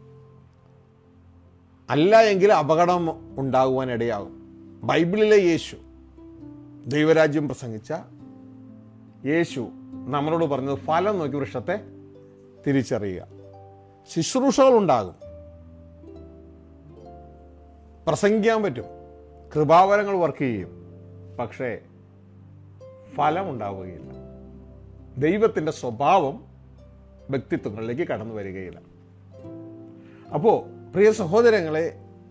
അല്ല എങ്കിൽ അപകടം ഉണ്ടാകുവാൻ ഇടയാകും ബൈബിളിലെ യേശു ദൈവരാജ്യം പ്രസംഗിച്ച യേശു നമ്മളോട് പറഞ്ഞത് ഫലം നോക്കി വൃക്ഷത്തെ തിരിച്ചറിയുക ശുശ്രൂഷകൾ ഉണ്ടാകും പ്രസംഗിക്കാൻ പറ്റും കൃപാവരങ്ങൾ വർക്ക് ചെയ്യും പക്ഷേ ഫലം ഉണ്ടാവുകയില്ല ദൈവത്തിൻ്റെ സ്വഭാവം വ്യക്തിത്വങ്ങളിലേക്ക് കടന്നു വരികയില്ല അപ്പോൾ പ്രിയ സഹോദരങ്ങളെ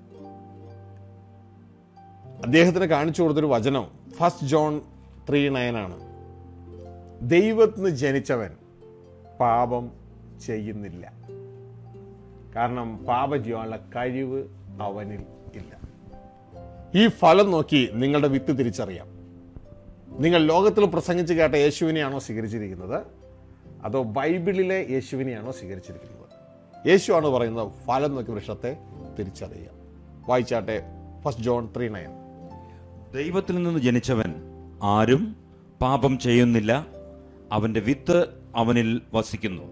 അദ്ദേഹത്തിന് കാണിച്ചു കൊടുത്തൊരു വചനം ഫസ്റ്റ് ജോൺ ത്രീ നയനാണ് ദൈവത്തിന് ജനിച്ചവൻ പാപം ചെയ്യുന്നില്ല കാരണം പാപം ചെയ്യാനുള്ള കഴിവ് അവനിൽ ഇല്ല ഈ ഫലം നോക്കി നിങ്ങളുടെ വിത്ത് തിരിച്ചറിയാം നിങ്ങൾ ലോകത്തിൽ പ്രസംഗിച്ച് കേട്ട യേശുവിനെയാണോ സ്വീകരിച്ചിരിക്കുന്നത് അതോ ബൈബിളിലെ യേശുവിനെയാണോ സ്വീകരിച്ചിരിക്കുന്നത് യേശുവാണ് പറയുന്നത് ഫലം നോക്കി വൃക്ഷത്തെ തിരിച്ചറിയുക വായിച്ചാട്ടെ ഫസ്റ്റ് ജോൺ ത്രീ നയൻ ദൈവത്തിൽ നിന്ന് ജനിച്ചവൻ ആരും പാപം ചെയ്യുന്നില്ല അവന്റെ വിത്ത് അവനിൽ വസിക്കുന്നു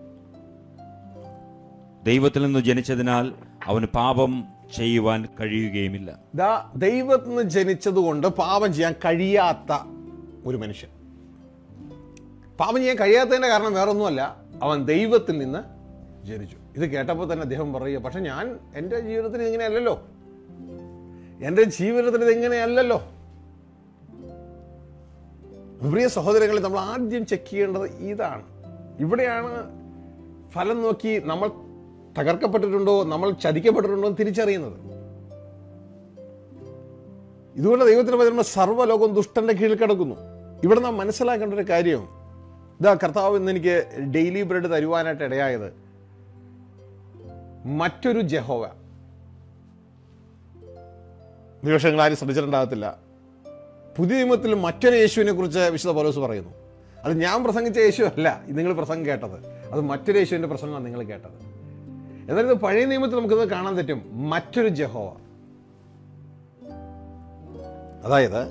ദൈവത്തിൽ നിന്ന് ജനിച്ചതിനാൽ അവന് പാപം ചെയ്യുവാൻ കഴിയുകയുമില്ല ദാ ദൈവത്തിൽ നിന്ന് ജനിച്ചതുകൊണ്ട് പാപം ചെയ്യാൻ കഴിയാത്ത ഒരു മനുഷ്യൻ പാപം ചെയ്യാൻ കഴിയാത്തതിന്റെ കാരണം വേറൊന്നുമല്ല അവൻ ദൈവത്തിൽ നിന്ന് ജനിച്ചു ഇത് കേട്ടപ്പോൾ തന്നെ അദ്ദേഹം പറയുക പക്ഷെ ഞാൻ എൻ്റെ ജീവിതത്തിൽ ഇങ്ങനെയല്ലല്ലോ എൻ്റെ ജീവിതത്തിൽ ഇത് ഇങ്ങനെയല്ലല്ലോ പ്രിയ സഹോദരങ്ങളെ നമ്മൾ ആദ്യം ചെക്ക് ചെയ്യേണ്ടത് ഇതാണ് ഇവിടെയാണ് ഫലം നോക്കി നമ്മൾ തകർക്കപ്പെട്ടിട്ടുണ്ടോ നമ്മൾ ചതിക്കപ്പെട്ടിട്ടുണ്ടോ എന്ന് തിരിച്ചറിയുന്നത് ഇതുകൊണ്ട് ദൈവത്തിന് പറയുമ്പോൾ സർവ്വലോകം ദുഷ്ടന്റെ കീഴിൽ കിടക്കുന്നു ഇവിടെ നാം മനസ്സിലാക്കേണ്ട ഒരു കാര്യം ഇതാ കർത്താവ് ഇന്ന് എനിക്ക് ഡെയിലി ബ്രെഡ് തരുവാനായിട്ട് ഇടയായത് മറ്റൊരു ജഹോവ നിമിഷങ്ങൾ ആരും ശ്രദ്ധിച്ചിട്ടുണ്ടാകത്തില്ല പുതിയ നിയമത്തിൽ മറ്റൊരു യേശുവിനെ കുറിച്ച് വിശുദ്ധ പൗലോസ് പറയുന്നു അത് ഞാൻ പ്രസംഗിച്ച യേശു അല്ല ഇത് നിങ്ങൾ പ്രസംഗം കേട്ടത് അത് മറ്റൊരു യേശുവിന്റെ പ്രസംഗമാണ് നിങ്ങൾ കേട്ടത് എന്നാൽ ഇത് പഴയ നിയമത്തിൽ നമുക്കിത് കാണാൻ പറ്റും മറ്റൊരു ജഹോവ അതായത്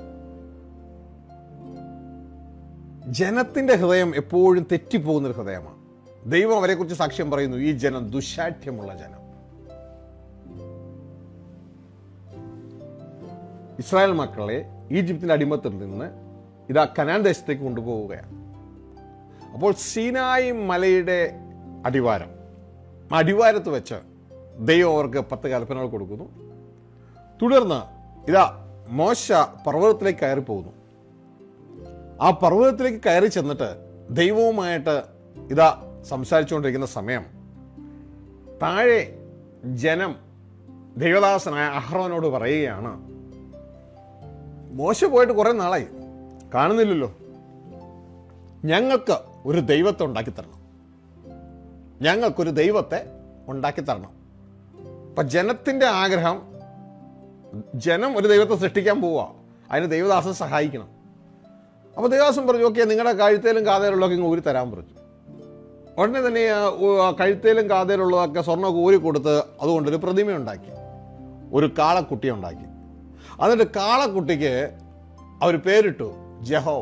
ജനത്തിന്റെ ഹൃദയം എപ്പോഴും തെറ്റിപ്പോകുന്ന ഒരു ഹൃദയമാണ് ദൈവം അവരെക്കുറിച്ച് സാക്ഷ്യം പറയുന്നു ഈ ജനം ദുശാഠ്യമുള്ള ജനം ഇസ്രായേൽ മക്കളെ ഈജിപ്തിന്റെ അടിമത്തിൽ നിന്ന് ഇതാ കനാൻ ദേശത്തേക്ക് കൊണ്ടുപോവുകയാണ് അപ്പോൾ സീനായി മലയുടെ അടിവാരം ആ അടിവാരത്ത് വെച്ച് ദൈവം അവർക്ക് പത്ത് കൽപ്പനകൾ കൊടുക്കുന്നു തുടർന്ന് ഇതാ മോശ പർവ്വതത്തിലേക്ക് കയറി പോകുന്നു ആ പർവ്വതത്തിലേക്ക് കയറി ചെന്നിട്ട് ദൈവവുമായിട്ട് ഇതാ സംസാരിച്ചുകൊണ്ടിരിക്കുന്ന സമയം താഴെ ജനം ദൈവദാസനായ അഹ്റോനോട് പറയുകയാണ് മോശ പോയിട്ട് കുറെ നാളായി കാണുന്നില്ലല്ലോ ഞങ്ങൾക്ക് ഒരു ദൈവത്തെ ഉണ്ടാക്കി തരണം ഞങ്ങൾക്കൊരു ദൈവത്തെ ഉണ്ടാക്കി തരണം അപ്പൊ ജനത്തിന്റെ ആഗ്രഹം ജനം ഒരു ദൈവത്തെ സൃഷ്ടിക്കാൻ പോവുക അതിന് ദൈവദാസൻ സഹായിക്കണം അപ്പോൾ ദേവദാസൻ പറഞ്ഞു ഓക്കെ നിങ്ങളുടെ കഴുത്തേലും കാതയിലുള്ളതൊക്കെ ഇങ്ങ് ഊരി തരാൻ പറഞ്ഞു ഉടനെ തന്നെ ആ, ഉ- ആ കഴുത്തേലും കാതയിലുള്ളതൊക്കെ സ്വർണ്ണമൊക്കെ ഊരി കൊടുത്ത് അതുകൊണ്ടൊരു പ്രതിമ ഉണ്ടാക്കി ഒരു കാളക്കുട്ടിയെ ഉണ്ടാക്കി എന്നിട്ട് കാളക്കുട്ടിക്ക് അവർ പേരിട്ടു ജഹോവ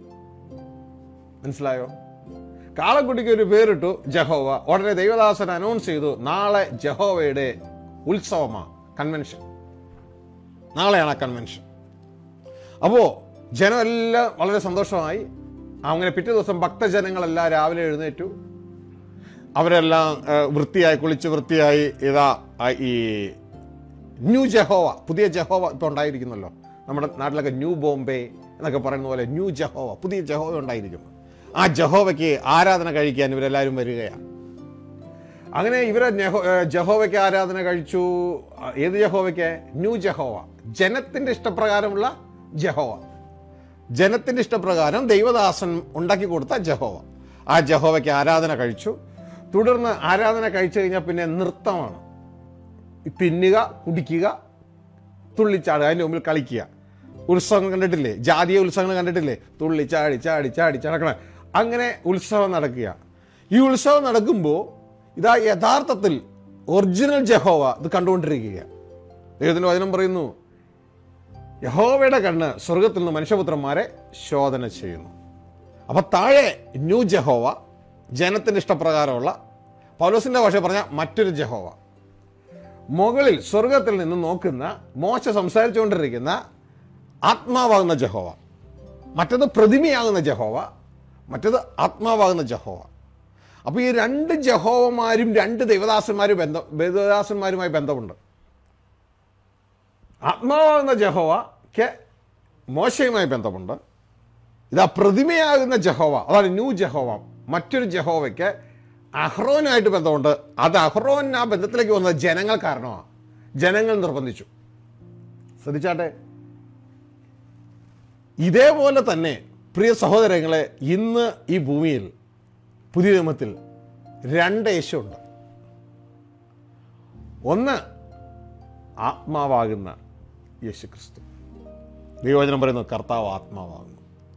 മനസ്സിലായോ കാളക്കുട്ടിക്ക് ഒരു പേരിട്ടു ജഹോവ ഉടനെ ദൈവദാസൻ അനൗൺസ് ചെയ്തു നാളെ ജഹോവയുടെ ഉത്സവമാണ് കൺവെൻഷൻ നാളെയാണ് ആ കൺവെൻഷൻ അപ്പോൾ ജനമെല്ലാം വളരെ സന്തോഷമായി അങ്ങനെ പിറ്റേ ദിവസം ഭക്തജനങ്ങളെല്ലാം രാവിലെ എഴുന്നേറ്റു അവരെല്ലാം ആ, വൃത്തിയായി കുളിച്ച് വൃത്തിയായി ഇതാ ആ, ഈ ന്യൂ ജഹോവ പുതിയ ജഹോവ ഇപ്പോൾ ഉണ്ടായിരിക്കുന്നല്ലോ നമ്മുടെ നാട്ടിലൊക്കെ ന്യൂ ബോംബെ എന്നൊക്കെ പറയുന്ന പോലെ ന്യൂ ജഹോവ പുതിയ ജഹോവ ഉണ്ടായിരിക്കുന്നു ആ ജഹോവയ്ക്ക് ആരാധന കഴിക്കാൻ ഇവരെല്ലാവരും വരികയാണ് അങ്ങനെ ഇവരെ നെഹോ- ഏ, ജഹോവയ്ക്ക് ആരാധന കഴിച്ചു ആ, ഏത് ജഹോവയ്ക്ക് ന്യൂ ജഹോവ ജനത്തിന്റെ ഇഷ്ടപ്രകാരമുള്ള ജഹോവ ജനത്തിന്റെ ഇഷ്ടപ്രകാരം ദൈവദാസൻ ഉണ്ടാക്കി കൊടുത്ത ജഹോവ ആ ജഹോവയ്ക്ക് ആരാധന കഴിച്ചു തുടർന്ന് ആരാധന കഴിച്ചു കഴിഞ്ഞാൽ പിന്നെ നൃത്തമാണ് ഈ തിന്നുക കുടിക്കുക തുള്ളിച്ചാടുക അതിൻ്റെ മുമ്പിൽ കളിക്കുക ഉത്സവങ്ങൾ കണ്ടിട്ടില്ലേ ജാതീയ ഉത്സവങ്ങൾ കണ്ടിട്ടില്ലേ തുള്ളി ചാടി ചാടി ചാടി ചടക്കണ അങ്ങനെ ഉത്സവം നടക്കുക ഈ ഉത്സവം നടക്കുമ്പോൾ ഇതാ യഥാർത്ഥത്തിൽ ഒറിജിനൽ ജഹോവ ഇത് കണ്ടുകൊണ്ടിരിക്കുക ദൈവത്തിൻ്റെ വചനം പറയുന്നു യഹോവയുടെ കണ്ണ് സ്വർഗത്തിൽ നിന്ന് മനുഷ്യപുത്രന്മാരെ ശോധന ചെയ്യുന്നു അപ്പൊ താഴെ ന്യൂ ജഹോവ ജനത്തിന്റെ ഇഷ്ടപ്രകാരമുള്ള പൗലോസിന്റെ ഭാഷ പറഞ്ഞ മറ്റൊരു ജഹോവ മുകളിൽ സ്വർഗത്തിൽ നിന്ന് നോക്കുന്ന മോശ സംസാരിച്ചുകൊണ്ടിരിക്കുന്ന ആത്മാവാകുന്ന ജഹോവ മറ്റത് പ്രതിമയാകുന്ന ജഹോവ മറ്റത് ആത്മാവാകുന്ന ജഹോവ അപ്പോൾ ഈ രണ്ട് ജഹോവമാരും രണ്ട് ദൈവദാസന്മാരും ബന്ധം ദൈവദാസന്മാരുമായി ബന്ധമുണ്ട് ആത്മാവാകുന്ന ജഹോവയ്ക്ക് മോശയുമായി ബന്ധമുണ്ട് ഇതാ പ്രതിമയാകുന്ന ജഹോവ അതാണ് ന്യൂ ജഹോവ മറ്റൊരു ജഹോവയ്ക്ക് അഹ്റോനുമായിട്ട് ബന്ധമുണ്ട് അത് അഹ്റോൻ ആ ബന്ധത്തിലേക്ക് വന്നത് ജനങ്ങൾ കാരണമാണ് ജനങ്ങൾ നിർബന്ധിച്ചു ശ്രദ്ധിച്ചാട്ടെ ഇതേപോലെ തന്നെ പ്രിയ സഹോദരങ്ങളെ ഇന്ന് ഈ ഭൂമിയിൽ പുതിയ നിയമത്തിൽ രണ്ട് യേശുണ്ട് ഒന്ന് ആത്മാവാകുന്ന യേശു ക്രിസ്തു ദൈവവചനം പറയുന്നു കർത്താവ് ആത്മാവാകുന്നു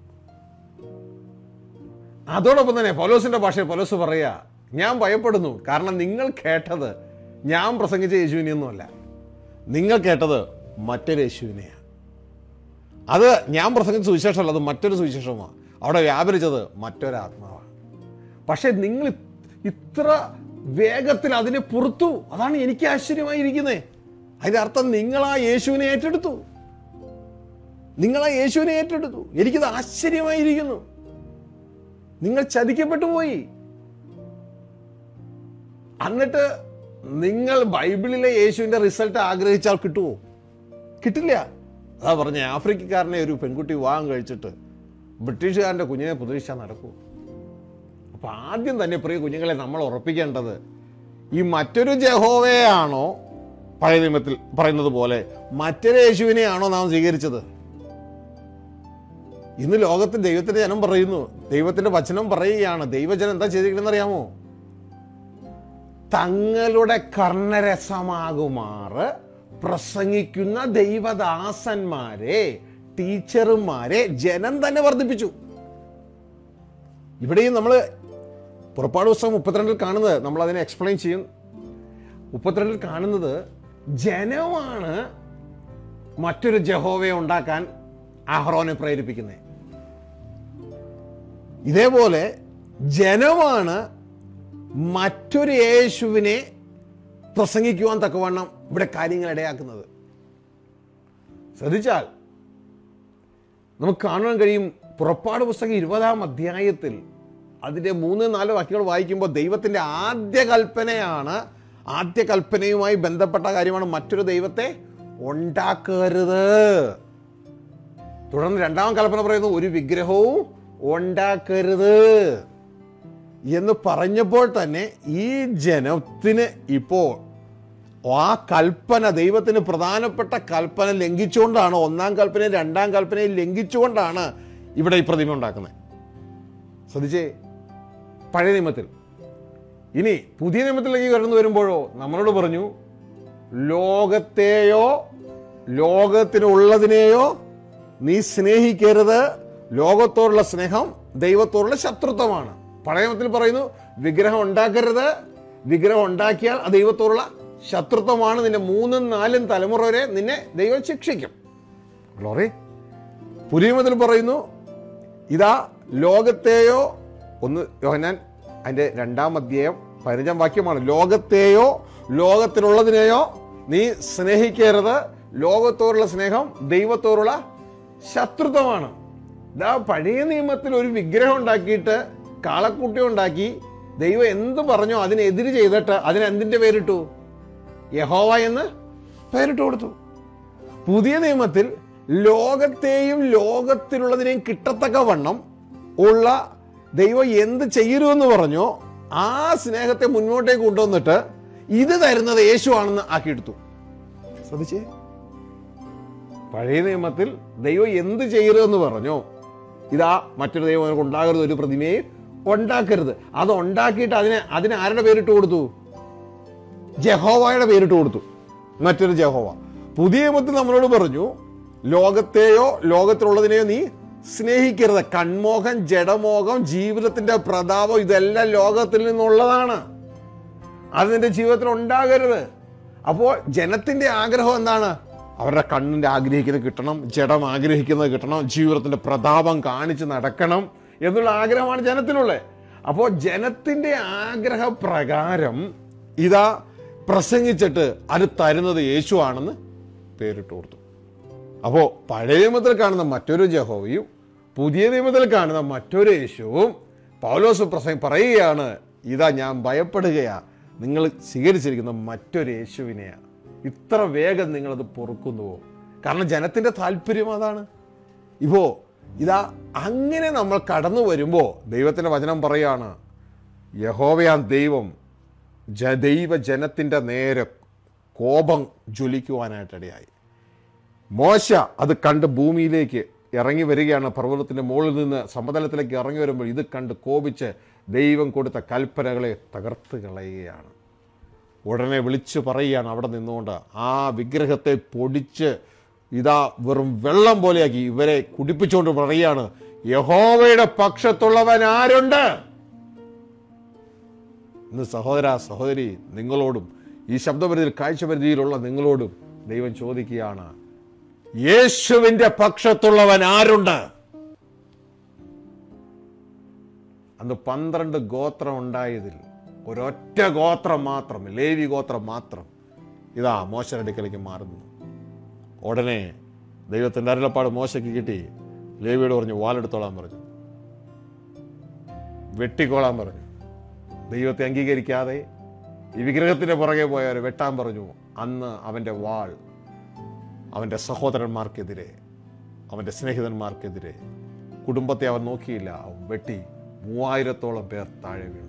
അതോടൊപ്പം തന്നെ പൗലോസിന്റെ ഭാഷയിൽ പൗലോസ് പറയുക ഞാൻ ഭയപ്പെടുന്നു കാരണം നിങ്ങൾ കേട്ടത് ഞാൻ പ്രസംഗിച്ച യേശുവിനെയൊന്നുമല്ല നിങ്ങൾ കേട്ടത് മറ്റൊരു യേശുവിനെയാണ് അത് ഞാൻ പ്രസംഗിച്ച സുവിശേഷമല്ല അത് മറ്റൊരു സുവിശേഷമാണ് അവിടെ വ്യാപരിച്ചത് മറ്റൊരു ആത്മാവാണ് പക്ഷെ നിങ്ങൾ ഇ- ഇത്ര വേഗത്തിൽ അതിനെ പുറത്തു അതാണ് എനിക്ക് ആശ്ചര്യമായിരിക്കുന്നത് അതിന്റെ അർത്ഥം നിങ്ങൾ ആ യേശുവിനെ ഏറ്റെടുത്തു നിങ്ങൾ ആ യേശുവിനെ ഏറ്റെടുത്തു എനിക്കത് ആശ്ചര്യമായിരിക്കുന്നു നിങ്ങൾ ചതിക്കപ്പെട്ടു പോയി എന്നിട്ട് നിങ്ങൾ ബൈബിളിലെ യേശുവിന്റെ റിസൾട്ട് ആഗ്രഹിച്ചാൽ കിട്ടുമോ കിട്ടില്ല അതാ പറഞ്ഞ ആഫ്രിക്കക്കാരനെ ഒരു പെൺകുട്ടി വിവാഹം കഴിച്ചിട്ട് ബ്രിട്ടീഷുകാരന്റെ കുഞ്ഞിനെ പ്രതീക്ഷിച്ചാൽ നടക്കൂ അപ്പൊ ആദ്യം തന്നെ പ്രിയ കുഞ്ഞുങ്ങളെ നമ്മൾ ഉറപ്പിക്കേണ്ടത് ഈ മറ്റൊരു ജഹോവയാണോ പഴയ നിയമത്തിൽ പറയുന്നത് പോലെ മറ്റൊരു യേശുവിനെയാണോ നാം സ്വീകരിച്ചത് ഇന്ന് ലോകത്തിൽ ദൈവത്തിന്റെ ജനം പറയുന്നു ദൈവത്തിന്റെ വചനം പറയുകയാണ് ദൈവജനം എന്താ ചെയ്തിരിക്കണമെന്ന് അറിയാമോ തങ്ങളുടെ കർണരസമാകുമാറ് പ്രസംഗിക്കുന്ന ദൈവദാസന്മാരെ ടീച്ചർമാരെ ജനം തന്നെ വർദ്ധിപ്പിച്ചു ഇവിടെയും നമ്മൾ പുറപ്പാട് പുസ്തകം മുപ്പത്തിരണ്ടിൽ കാണുന്നത് നമ്മൾ അതിനെ എക്സ്പ്ലെയിൻ ചെയ്യും മുപ്പത്തിരണ്ടിൽ കാണുന്നത് ജനമാണ് മറ്റൊരു ജഹോവയെ ഉണ്ടാക്കാൻ അഹ്റോനെ പ്രേരിപ്പിക്കുന്നത് ഇതേപോലെ ജനമാണ് മറ്റൊരു യേശുവിനെ പ്രസംഗിക്കുവാൻ തക്കവണ്ണം ഇവിടെ കാര്യങ്ങൾ ഇടയാക്കുന്നത് ശ്രദ്ധിച്ചാൽ നമുക്ക് കാണാൻ കഴിയും പുറപ്പാട് പുസ്തകം ഇരുപതാം അധ്യായത്തിൽ അതിൻ്റെ മൂന്ന് നാല് വാക്യങ്ങൾ വായിക്കുമ്പോൾ ദൈവത്തിൻ്റെ ആദ്യ കൽപ്പനയാണ് ആദ്യ കൽപ്പനയുമായി ബന്ധപ്പെട്ട കാര്യമാണ് മറ്റൊരു ദൈവത്തെ ഉണ്ടാക്കരുത് തുടർന്ന് രണ്ടാം കൽപ്പന പറയുന്നു ഒരു വിഗ്രഹവും ഉണ്ടാക്കരുത് എന്ന് പറഞ്ഞപ്പോൾ തന്നെ ഈ ജനത്തിന് ഇപ്പോൾ ആ കൽപ്പന ദൈവത്തിന് പ്രധാനപ്പെട്ട കൽപ്പന ലംഘിച്ചുകൊണ്ടാണ് ഒന്നാം കൽപ്പനയും രണ്ടാം കൽപ്പനയും ലംഘിച്ചുകൊണ്ടാണ് ഇവിടെ ഈ പ്രതിമ ഉണ്ടാക്കുന്നത് ശ്രദ്ധിച്ചേ പഴയ നിയമത്തിൽ ഇനി പുതിയ നിയമത്തിലേക്ക് കടന്നു വരുമ്പോഴോ നമ്മളോട് പറഞ്ഞു ലോകത്തെയോ ലോകത്തിനുള്ളതിനെയോ നീ സ്നേഹിക്കരുത് ലോകത്തോടുള്ള സ്നേഹം ദൈവത്തോടുള്ള ശത്രുത്വമാണ് പഴയ നിയമത്തിൽ പറയുന്നു വിഗ്രഹം ഉണ്ടാക്കരുത് വിഗ്രഹം ഉണ്ടാക്കിയാൽ അത് ദൈവത്തോടുള്ള ശത്രുത്വമാണ് നിന്റെ മൂന്നും നാലും തലമുറ വരെ നിന്നെ ദൈവം ശിക്ഷിക്കും ഗ്ലോറി പുതിയ നിയമത്തിൽ പറയുന്നു ഇതാ ലോകത്തെയോ ഒന്ന് യോഹന്നാൻ അതിന്റെ രണ്ടാം അധ്യായം പതിനഞ്ചാം വാക്യമാണ് ലോകത്തെയോ ലോകത്തിലുള്ളതിനെയോ നീ സ്നേഹിക്കരുത് ലോകത്തോടുള്ള സ്നേഹം ദൈവത്തോടുള്ള ശത്രുത്വമാണ് ഇതാ പഴയ നിയമത്തിൽ ഒരു വിഗ്രഹം ഉണ്ടാക്കിയിട്ട് കാളക്കുട്ടി ഉണ്ടാക്കി ദൈവം എന്ത് പറഞ്ഞോ അതിനെതിര് ചെയ്തിട്ട് അതിന് എന്തിന്റെ പേരിട്ടു യഹോവ എന്ന് പേരിട്ട് കൊടുത്തു പുതിയ നിയമത്തിൽ ലോകത്തെയും ലോകത്തിലുള്ളതിനെയും കിട്ടത്തക്ക വണ്ണം ഉള്ള ദൈവം എന്ത് ചെയ്യരുമെന്ന് പറഞ്ഞോ ആ സ്നേഹത്തെ മുന്നോട്ടേക്ക് കൊണ്ടുവന്നിട്ട് ഇത് തരുന്നത് യേശുവാണെന്ന് ആക്കിയെടുത്തു ശ്രദ്ധിച്ചേ പഴയ നിയമത്തിൽ ദൈവം എന്ത് ചെയ്യരുതെന്ന് പറഞ്ഞോ ഇതാ മറ്റൊരു ദൈവം നിനക്ക് ഉണ്ടാകരുത് ഒരു പ്രതിമയെ ഉണ്ടാക്കരുത് അത് ഉണ്ടാക്കിയിട്ട് അതിനെ അതിന് ആരുടെ പേരിട്ട് കൊടുത്തു ജഹോവയുടെ പേരിട്ട് കൊടുത്തു മറ്റൊരു ജഹോവ പുതിയ നിയമത്തിൽ നമ്മളോട് പറഞ്ഞു ലോകത്തെയോ ലോകത്തിലുള്ളതിനെയോ നീ സ്നേഹിക്കരുത് കൺമോഹം ജഡമോഹം ജീവിതത്തിന്റെ പ്രതാപം ഇതെല്ലാം ലോകത്തിൽ നിന്നുള്ളതാണ് അത് നിന്റെ ജീവിതത്തിൽ ഉണ്ടാകരുത് അപ്പോൾ ജനത്തിന്റെ ആഗ്രഹം എന്താണ് അവരുടെ കണ്ണിന്റെ ആഗ്രഹിക്കുന്നത് കിട്ടണം ജഡം ആഗ്രഹിക്കുന്നത് കിട്ടണം ജീവിതത്തിന്റെ പ്രതാപം കാണിച്ച് നടക്കണം എന്നുള്ള ആഗ്രഹമാണ് ജനത്തിനുള്ളത് അപ്പോൾ ജനത്തിന്റെ ആഗ്രഹ പ്രകാരം ഇതാ പ്രസംഗിച്ചിട്ട് അത് തരുന്നത് യേശുവാണെന്ന് പേരിട്ട് കൊടുത്തു അപ്പോൾ പഴയ നിയമത്തിൽ കാണുന്ന മറ്റൊരു ജഹോവയും പുതിയ നിയമത്തിൽ കാണുന്ന മറ്റൊരു യേശുവും പൗലോസ് പ്രസംഗം പറയുകയാണ് ഇതാ ഞാൻ ഭയപ്പെടുകയാ നിങ്ങൾ സ്വീകരിച്ചിരിക്കുന്ന മറ്റൊരു യേശുവിനെയാ ഇത്ര വേഗം നിങ്ങളത് പൊറുക്കുന്നുവോ കാരണം ജനത്തിന്റെ താല്പര്യം അതാണ് ഇപ്പോ ഇതാ അങ്ങനെ നമ്മൾ കടന്നു വരുമ്പോൾ ദൈവത്തിന്റെ വചനം പറയാണ് യഹോവയാൻ ദൈവം ജ ദൈവ ജനത്തിന്റെ നേരെ കോപം ജ്വലിക്കുവാനായിട്ടിടയായി മോശ അത് കണ്ട് ഭൂമിയിലേക്ക് ഇറങ്ങി വരികയാണ് പർവ്വതത്തിന്റെ മുകളിൽ നിന്ന് സമതലത്തിലേക്ക് ഇറങ്ങി വരുമ്പോൾ ഇത് കണ്ട് കോപിച്ച് ദൈവം കൊടുത്ത കൽപ്പനകളെ തകർത്ത് കളയുകയാണ് ഉടനെ വിളിച്ചു പറയുകയാണ് അവിടെ നിന്നുകൊണ്ട് ആ വിഗ്രഹത്തെ പൊടിച്ച് ഇതാ വെറും വെള്ളം പോലെയാക്കി ഇവരെ കുടിപ്പിച്ചുകൊണ്ട് പറയുകയാണ് യഹോവയുടെ പക്ഷത്തുള്ളവൻ ആരുണ്ട് ഇന്ന് സഹോദര സഹോദരി നിങ്ങളോടും ഈ ശബ്ദപരിധിയിൽ കാഴ്ചപരിധിയിലുള്ള നിങ്ങളോടും ദൈവം ചോദിക്കുകയാണ് യേശുവിന്റെ പക്ഷത്തുള്ളവൻ ആരുണ്ട് അന്ന് പന്ത്രണ്ട് ഗോത്രം ഉണ്ടായതിൽ ഒരൊറ്റ ഗോത്രം മാത്രം ലേവി ഗോത്രം മാത്രം ഇതാ മോശയുടെ അടുക്കലേക്ക് മാറുന്നു ഉടനെ ദൈവത്തിന്റെ അരുളപ്പാട് മോശയ്ക്ക് കിട്ടി ലേവിയോട് പറഞ്ഞു വാലെടുത്തോളാൻ പറഞ്ഞു വെട്ടിക്കോളാൻ പറഞ്ഞു ദൈവത്തെ അംഗീകരിക്കാതെ ഈ വിഗ്രഹത്തിന്റെ പുറകെ പോയവരെ വെട്ടാൻ പറഞ്ഞു അന്ന് അവന്റെ വാൾ അവന്റെ സഹോദരന്മാർക്കെതിരെ അവന്റെ സ്നേഹിതന്മാർക്കെതിരെ കുടുംബത്തെ അവൻ നോക്കിയില്ല അവൻ വെട്ടി മൂവായിരത്തോളം പേർ താഴെ വീണു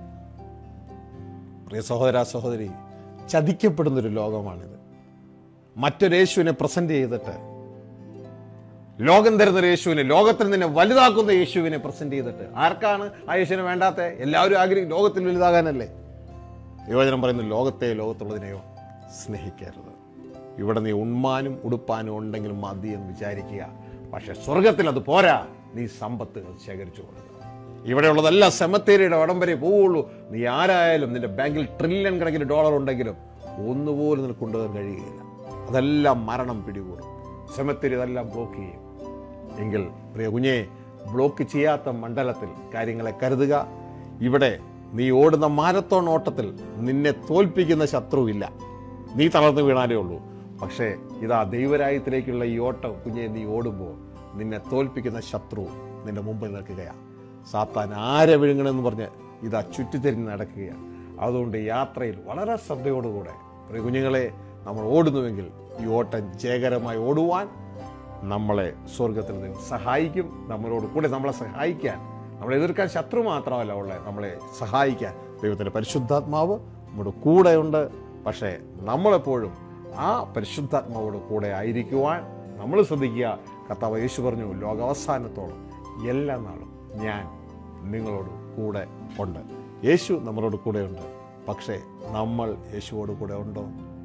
പ്രിയ സഹോദര സഹോദരി ചതിക്കപ്പെടുന്നൊരു ലോകമാണിത് മറ്റൊരു യേശുവിനെ പ്രസന്റ് ചെയ്തിട്ട് ലോകം തരുന്ന ഒരു യേശുവിനെ ലോകത്തിൽ നിന്നെ വലുതാക്കുന്ന യേശുവിനെ പ്രസന്റ് ചെയ്തിട്ട് ആർക്കാണ് ആ യേശുവിനെ വേണ്ടാത്ത എല്ലാവരും ആഗ്രഹിക്കും ലോകത്തിൽ വലുതാകാനല്ലേ യുവജനം പറയുന്നു ലോകത്തെ ലോകത്തുള്ളതിനെയോ സ്നേഹിക്കരുത് ഇവിടെ നീ ഉണ്മാനും ഉടുപ്പാനും ഉണ്ടെങ്കിലും മതി എന്ന് വിചാരിക്കുക പക്ഷെ സ്വർഗത്തിൽ അത് പോരാ നീ സമ്പത്ത് ശേഖരിച്ചു കൊടുക്കുക ഇവിടെയുള്ളതെല്ലാം സെമത്തേരിയുടെ വടം വരെ പോവുള്ളൂ നീ ആരായാലും നിന്റെ ബാങ്കിൽ ട്രില്യൺ കണക്കിന് ഡോളർ ഉണ്ടെങ്കിലും ഒന്നുപോലും നിനക്ക് കൊണ്ടുപോകാൻ കഴിയുകയില്ല അതെല്ലാം മരണം പിടികൂടും സെമത്തേരി അതെല്ലാം ബ്ലോക്ക് ചെയ്യും എങ്കിൽ പ്രിയ കുഞ്ഞെ ബ്ലോക്ക് ചെയ്യാത്ത മണ്ഡലത്തിൽ കാര്യങ്ങളെ കരുതുക ഇവിടെ നീ ഓടുന്ന മാരത്തോൺ ഓട്ടത്തിൽ നിന്നെ തോൽപ്പിക്കുന്ന ശത്രുവില്ല നീ തളർന്നു വീണാലേ ഉള്ളൂ പക്ഷേ ഇതാ ദൈവരായത്തിലേക്കുള്ള ഈ ഓട്ടം കുഞ്ഞെ നീ ഓടുമ്പോൾ നിന്നെ തോൽപ്പിക്കുന്ന ശത്രു നിന്റെ മുമ്പിൽ നിൽക്കുകയാണ് സാത്താൻ ആരെ വിഴുങ്ങണമെന്ന് പറഞ്ഞ് ഇതാ ചുറ്റിത്തിരിഞ്ഞ് നടക്കുകയാണ് അതുകൊണ്ട് യാത്രയിൽ വളരെ ശ്രദ്ധയോടുകൂടെ പ്രിയ കുഞ്ഞുങ്ങളെ നമ്മൾ ഓടുന്നുവെങ്കിൽ ഈ ഓട്ടം ജയകരമായി ഓടുവാൻ നമ്മളെ സ്വർഗത്തിൽ നിന്ന് സഹായിക്കും നമ്മളോട് കൂടെ നമ്മളെ സഹായിക്കാൻ നമ്മളെ എതിർക്കാൻ ശത്രു മാത്രമല്ല ഉള്ളത് നമ്മളെ സഹായിക്കാൻ ദൈവത്തിൻ്റെ പരിശുദ്ധാത്മാവ് നമ്മുടെ കൂടെയുണ്ട് പക്ഷേ നമ്മളെപ്പോഴും ആ പരിശുദ്ധാത്മാവോട് കൂടെ ആയിരിക്കുവാൻ നമ്മൾ ശ്രദ്ധിക്കുക കർത്താവ് യേശു പറഞ്ഞു ലോകാവസാനത്തോളം എല്ലാ നാളും ഞാൻ നിങ്ങളോട് കൂടെ ഉണ്ട് യേശു നമ്മളോട് കൂടെ ഉണ്ട് പക്ഷേ നമ്മൾ യേശുവോട് കൂടെ ഉണ്ടോ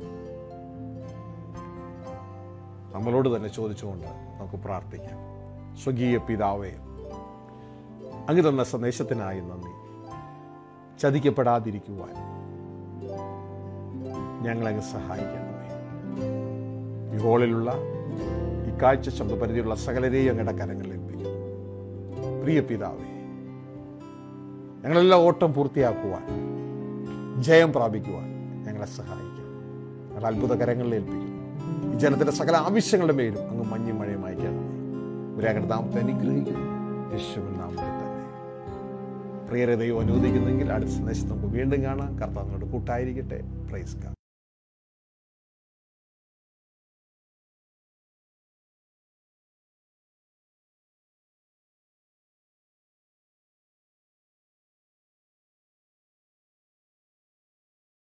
നമ്മളോട് തന്നെ ചോദിച്ചുകൊണ്ട് നമുക്ക് പ്രാർത്ഥിക്കാം സ്വകീയ പിതാവേ അങ്ങ് തന്ന സന്ദേശത്തിനായി നന്ദി ചതിക്കപ്പെടാതിരിക്കുവാൻ ഞങ്ങളങ്ങ് സഹായിക്കണമേ ഈ ഹോളിലുള്ള ഈ കാഴ്ച ശബ്ദപരിധിയുള്ള സകലരെയും അങ്ങയുടെ കരങ്ങളിൽ ഏൽപ്പിക്കുന്നു പ്രിയ പിതാവേ ഞങ്ങളെല്ലാം ഓട്ടം പൂർത്തിയാക്കുവാൻ ജയം പ്രാപിക്കുവാൻ ഞങ്ങളെ സഹായിക്കും ഞങ്ങളുടെ അത്ഭുത കരങ്ങളിൽ ഏൽപ്പിക്കുന്നു ഈ ജനത്തിന്റെ സകല ആവശ്യങ്ങളുടെ മേലും അങ്ങ് മഞ്ഞും മഴയും അയക്കണമേ ഒരാളുടെ നാമത്തെ അനുഗ്രഹിക്കുന്നു യേശുവിൻ നാമത്തിൽ തന്നെ പ്രിയരെ ദൈവം അനുവദിക്കുന്നെങ്കിൽ അടുത്ത സന്ദേശം നമുക്ക് വീണ്ടും കാണാം കർത്താവിനോട് കൂട്ടായിരിക്കട്ടെ പ്രൈസ് കാ